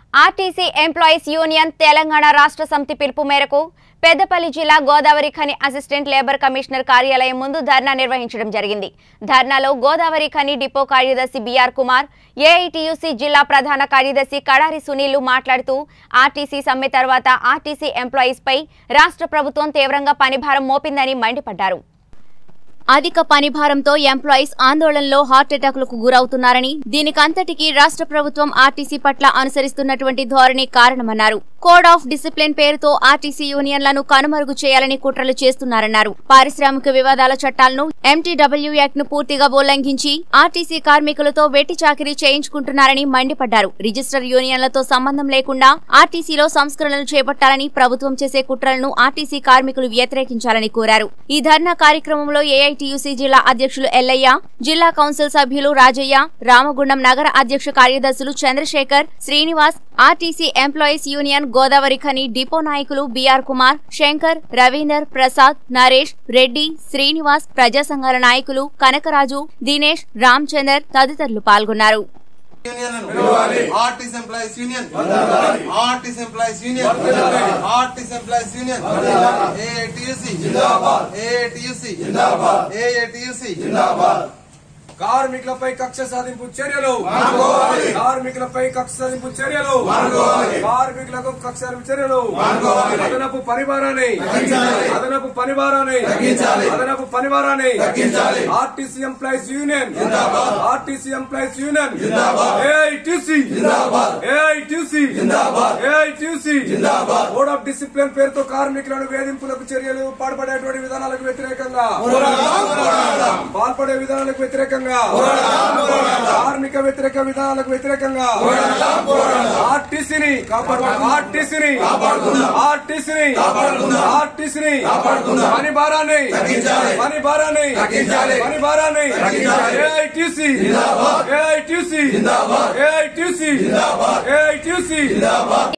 RTC employees union Telangana రాష్ట్ర సమితి పిలుపు మేరకు పెద్దపల్లి జిల్లా Godavarikhani assistant labour commissioner కార్యాలయం ముందు ధర్నా నిర్వహించడం జరిగింది ధర్నాలో గోదావరి ఖని డిపో కార్యదర్శి బిఆర్ కుమార్ ఏఐటియుసి జిల్లా ప్రధాన కార్యదర్శి కడారి సునీళ్లు మాట్లాడుతూ ఆర్టీసీ సమ్మె తర్వాత ఆర్టీసీ ఎంప్లాయీస్ పై రాష్ట్ర ప్రభుత్వం తీవ్రంగా పనిభారం మోపిందని మండిపడ్డారు అధిక పనిభారంతో ఎంప్లాయీస్ ఆందోళనలో హార్ట్ అటాక్లకు గురవుతున్నారని దీనికంతటికీ రాష్ట్ర ప్రభుత్వం ఆర్టీసీ పట్ల అనుసరిస్తున్నటువంటి ధోరణి కారణమన్నారు కోడ్ ఆఫ్ డిసిప్లిన్ పేరుతో ఆర్టీసీ యూనియన్లను కనుమరుగు చేయాలని కుట్రలు చేస్తున్నారన్నారు పారిశ్రామిక వివాదాల చట్టాలను ఎంటీడబ్ల్యూ యాక్ట్ ను పూర్తిగా ఉల్లంఘించి ఆర్టీసీ కార్మికులతో వెట్టి చాకిరీ చేయించుకుంటున్నారని మండిపడ్డారు రిజిస్టర్ యూనియన్లతో సంబంధం లేకుండా ఆర్టీసీలో సంస్కరణలు చేపట్టాలని ప్రభుత్వం చేసే కుట్రలను ఆర్టీసీ కార్మికులు వ్యతిరేకించాలని కోరారు ఈ ధర్నా కార్యక్రమంలో ఏఐటీయూసీ జిల్లా అధ్యక్షులు ఎల్లయ్య జిల్లా కౌన్సిల్ సభ్యులు రాజయ్య రామగుండం నగర అధ్యక్ష కార్యదర్శులు Chandrashekar Srinivas RTC employees union Godavarikhani depot నాయకులు బిఆర్ కుమార్ శంకర్ రవీందర్ ప్రసాద్ నరేష్ రెడ్డి శ్రీనివాస్ ప్రజా సంఘాల నాయకులు కనకరాజు దినేష్ రామచందర్ తదితరులు పాల్గొన్నారు union RTC employees union RTC employees union RTC employees union AITUC AITUC AITUC కార్మికులపై కక్ష సాధింపు చర్యలు కార్మికులపై కక్ష సాధింపు చర్యలు కార్మికులకు కక్ష సాధింపు చర్యలు అదనపు పనిభారాన్ని అదనపు పనిభారాన్ని అదనపు పనిభారాన్ని RTC employees union RTC employees union AITC AITC AITC code of discipline పేరుతో కార్మికులను వేధింపులకు చర్యలు పాల్పడేటువంటి విధానాలకు వ్యతిరేకంగా పాల్పడే విధానాలకు వ్యతిరేకంగా కార్మిక వ్యతిరేక విధానాలకు వ్యతిరేకంగా ఆర్టీసీని ఆర్టీసీని ఆర్టీసీని ఆర్టీసీని పని భారాన్ని పని భారాన్ని పని భారాన్ని ఏఐటీసీ ఏఐటీసీ ఏఐటీసీ ఏఐటీసీ